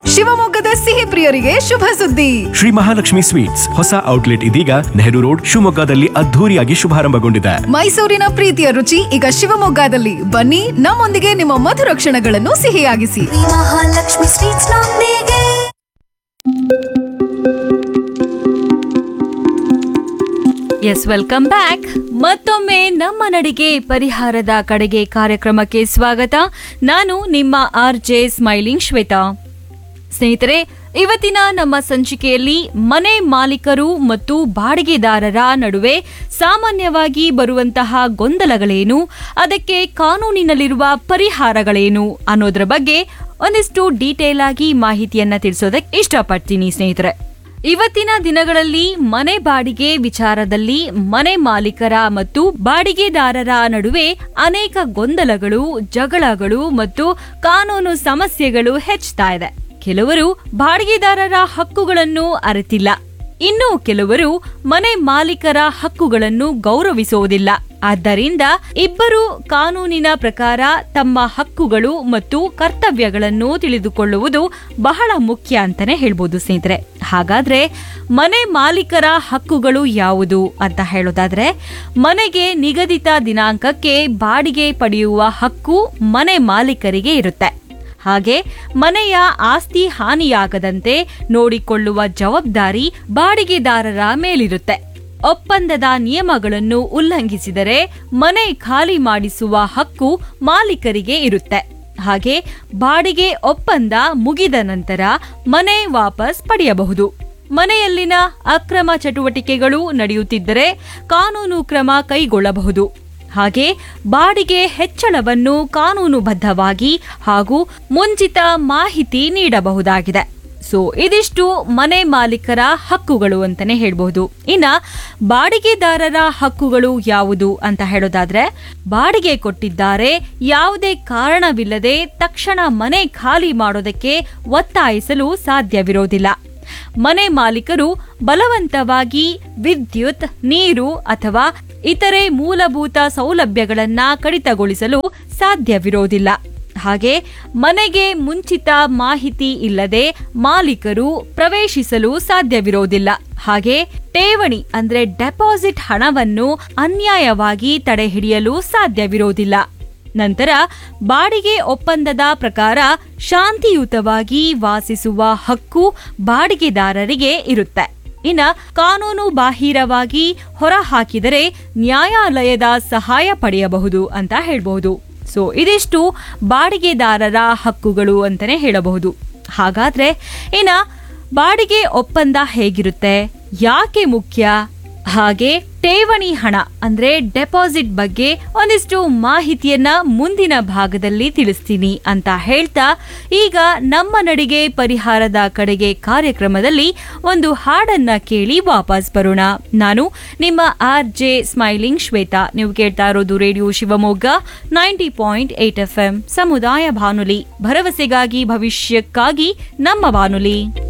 ಶಿವಮೊಗ್ಗದ ಸಿಹಿ ಪ್ರಿಯರಿಗೆ ಶುಭ ಸುದ್ದಿ ಶ್ರೀ ಮಹಾಲಕ್ಷ್ಮಿ ಸ್ವೀಟ್ಸ್ ಹೊಸ ಔಟ್ಲೆಟ್ ಇದೀಗ ನೆಹರು ರೋಡ್ ಶಿವಮೊಗ್ಗದಲ್ಲಿ ಅದ್ಧೂರಿಯಾಗಿ ಶುಭಾರಂಭಗೊಂಡಿದೆ ಮೈಸೂರಿನ ಪ್ರೀತಿಯ ರುಚಿ ಈಗ ಶಿವಮೊಗ್ಗದಲ್ಲಿ ಬನ್ನಿ ನಮ್ಮೊಂದಿಗೆ ನಿಮ್ಮ ಮಧುರ ಕ್ಷಣಗಳನ್ನು ಸಿಹಿಯಾಗಿಸಿ ಶ್ರೀ ಮಹಾಲಕ್ಷ್ಮಿ ಸ್ವೀಟ್ಸ್ ನೊಂದಿಗೆ ಎಸ್ ವೆಲ್ಕಮ್ ಬ್ಯಾಕ್ ಮತ್ತೊಮ್ಮೆ ನಮ್ಮ ನಡಿಗೆ ಪರಿಹಾರದ ಕಡೆಗೆ ಕಾರ್ಯಕ್ರಮಕ್ಕೆ ಸ್ವಾಗತ ನಾನು ನಿಮ್ಮ ಆರ್ ಜೆ ಸ್ಮೈಲಿಂಗ್ ಶ್ವೇತಾ ಸ್ನೇಹಿತರೆ ಇವತ್ತಿನ ನಮ್ಮ ಸಂಚಿಕೆಯಲ್ಲಿ ಮನೆ ಮಾಲೀಕರು ಮತ್ತು ಬಾಡಿಗೆದಾರರ ನಡುವೆ ಸಾಮಾನ್ಯವಾಗಿ ಬರುವಂತಹ ಗೊಂದಲಗಳೇನು ಅದಕ್ಕೆ ಕಾನೂನಿನಲ್ಲಿರುವ ಪರಿಹಾರಗಳೇನು ಅನ್ನೋದ್ರ ಬಗ್ಗೆ ಒಂದಿಷ್ಟು ಡೀಟೇಲ್ ಆಗಿ ಮಾಹಿತಿಯನ್ನ ತಿಳಿಸೋದಕ್ಕೆ ಇಷ್ಟಪಡ್ತೀನಿ ಸ್ನೇಹಿತರೆ ಇವತ್ತಿನ ದಿನಗಳಲ್ಲಿ ಮನೆ ಬಾಡಿಗೆ ವಿಚಾರದಲ್ಲಿ ಮನೆ ಮಾಲೀಕರ ಮತ್ತು ಬಾಡಿಗೆದಾರರ ನಡುವೆ ಅನೇಕ ಗೊಂದಲಗಳು ಜಗಳಗಳು ಮತ್ತು ಕಾನೂನು ಸಮಸ್ಯೆಗಳು ಹೆಚ್ಚುತ್ತಾ ಇದೆ ಕೆಲವರು ಬಾಡಿಗೆದಾರರ ಹಕ್ಕುಗಳನ್ನು ಅರಿತಿಲ್ಲ ಇನ್ನು ಕೆಲವರು ಮನೆ ಮಾಲೀಕರ ಹಕ್ಕುಗಳನ್ನು ಗೌರವಿಸುವುದಿಲ್ಲ ಆದ್ದರಿಂದ ಇಬ್ಬರು ಕಾನೂನಿನ ಪ್ರಕಾರ ತಮ್ಮ ಹಕ್ಕುಗಳು ಮತ್ತು ಕರ್ತವ್ಯಗಳನ್ನು ತಿಳಿದುಕೊಳ್ಳುವುದು ಬಹಳ ಮುಖ್ಯ ಅಂತಾನೆ ಹೇಳ್ಬೋದು ಸ್ನೇಹಿತರೆ ಹಾಗಾದ್ರೆ ಮನೆ ಮಾಲೀಕರ ಹಕ್ಕುಗಳು ಯಾವುದು ಅಂತ ಹೇಳೋದಾದ್ರೆ ಮನೆಗೆ ನಿಗದಿತ ದಿನಾಂಕಕ್ಕೆ ಬಾಡಿಗೆ ಪಡೆಯುವ ಹಕ್ಕು ಮನೆ ಮಾಲೀಕರಿಗೆ ಇರುತ್ತೆ ಹಾಗೆ ಮನೆಯ ಆಸ್ತಿ ಹಾನಿಯಾಗದಂತೆ ನೋಡಿಕೊಳ್ಳುವ ಜವಾಬ್ದಾರಿ ಬಾಡಿಗೆದಾರರ ಮೇಲಿರುತ್ತೆ ಒಪ್ಪಂದದ ನಿಯಮಗಳನ್ನು ಉಲ್ಲಂಘಿಸಿದರೆ ಮನೆ ಖಾಲಿ ಮಾಡಿಸುವ ಹಕ್ಕು ಮಾಲೀಕರಿಗೆ ಇರುತ್ತೆ ಹಾಗೆ ಬಾಡಿಗೆ ಒಪ್ಪಂದ ಮುಗಿದ ನಂತರ ಮನೆ ವಾಪಸ್ ಪಡೆಯಬಹುದು ಮನೆಯಲ್ಲಿನ ಅಕ್ರಮ ಚಟುವಟಿಕೆಗಳು ನಡೆಯುತ್ತಿದ್ದರೆ ಕಾನೂನು ಕ್ರಮ ಕೈಗೊಳ್ಳಬಹುದು ಹಾಗೆ ಬಾಡಿಗೆ ಹೆಚ್ಚಳವನ್ನು ಕಾನೂನುಬದ್ಧವಾಗಿ ಹಾಗೂ ಮುಂಚಿತ ಮಾಹಿತಿ ನೀಡಬಹುದಾಗಿದೆ ಸೊ ಇದಿಷ್ಟು ಮನೆ ಮಾಲೀಕರ ಹಕ್ಕುಗಳು ಅಂತಾನೆ ಹೇಳ್ಬಹುದು ಇನ್ನ ಬಾಡಿಗೆದಾರರ ಹಕ್ಕುಗಳು ಯಾವುದು ಅಂತ ಹೇಳೋದಾದ್ರೆ ಬಾಡಿಗೆ ಕೊಟ್ಟಿದ್ದಾರೆ ಯಾವುದೇ ಕಾರಣವಿಲ್ಲದೆ ತಕ್ಷಣ ಮನೆ ಖಾಲಿ ಮಾಡೋದಕ್ಕೆ ಒತ್ತಾಯಿಸಲು ಸಾಧ್ಯವಿರೋದಿಲ್ಲ ಮನೆ ಮಾಲೀಕರು ಬಲವಂತವಾಗಿ ವಿದ್ಯುತ್ ನೀರು ಅಥವಾ ಇತರೆ ಮೂಲಭೂತ ಸೌಲಭ್ಯಗಳನ್ನ ಕಡಿತಗೊಳಿಸಲು ಸಾಧ್ಯವಿರೋದಿಲ್ಲ ಹಾಗೆ ಮನೆಗೆ ಮುಂಚಿತ ಮಾಹಿತಿ ಇಲ್ಲದೆ ಮಾಲೀಕರು ಪ್ರವೇಶಿಸಲು ಸಾಧ್ಯವಿರೋದಿಲ್ಲ ಹಾಗೆ ಠೇವಣಿ ಅಂದ್ರೆ ಡೆಪಾಸಿಟ್ ಹಣವನ್ನು ಅನ್ಯಾಯವಾಗಿ ತಡೆಹಿಡಿಯಲು ಸಾಧ್ಯವಿರೋದಿಲ್ಲ ನಂತರ ಬಾಡಿಗೆ ಒಪ್ಪಂದದ ಪ್ರಕಾರ ಶಾಂತಿಯುತವಾಗಿ ವಾಸಿಸುವ ಹಕ್ಕು ಬಾಡಿಗೆದಾರರಿಗೆ ಇರುತ್ತೆ ಇನ್ನ ಕಾನೂನು ಬಾಹಿರವಾಗಿ ಹೊರಹಾಕಿದರೆ ನ್ಯಾಯಾಲಯದ ಸಹಾಯ ಪಡೆಯಬಹುದು ಅಂತ ಹೇಳ್ಬಹುದು ಸೊ ಇದಿಷ್ಟು ಬಾಡಿಗೆದಾರರ ಹಕ್ಕುಗಳು ಅಂತಾನೆ ಹೇಳಬಹುದು ಹಾಗಾದ್ರೆ ಇನ್ನ ಬಾಡಿಗೆ ಒಪ್ಪಂದ ಹೇಗಿರುತ್ತೆ ಯಾಕೆ ಮುಖ್ಯ ಹಾಗೆ ಠೇವಣಿ ಹಣ ಅಂದ್ರೆ ಡೆಪಾಸಿಟ್ ಬಗ್ಗೆ ಒಂದಿಷ್ಟು ಮಾಹಿತಿಯನ್ನ ಮುಂದಿನ ಭಾಗದಲ್ಲಿ ತಿಳಿಸ್ತೀನಿ ಅಂತ ಹೇಳ್ತಾ ಈಗ ನಮ್ಮ ನಡಿಗೆ ಪರಿಹಾರದ ಕಡೆಗೆ ಕಾರ್ಯಕ್ರಮದಲ್ಲಿ ಒಂದು ಹಾಡನ್ನ ಕೇಳಿ ವಾಪಸ್ ಬರೋಣ ನಾನು ನಿಮ್ಮ ಆರ್ ಜೆ ಸ್ಮೈಲಿಂಗ್ ಶ್ವೇತಾ ನೀವು ಕೇಳ್ತಾ ಇರೋದು radio Shivamogga ninety point eight F M ಸಮುದಾಯ ಬಾನುಲಿ ಭರವಸೆಗಾಗಿ ಭವಿಷ್ಯಕ್ಕಾಗಿ ನಮ್ಮ ಬಾನುಲಿ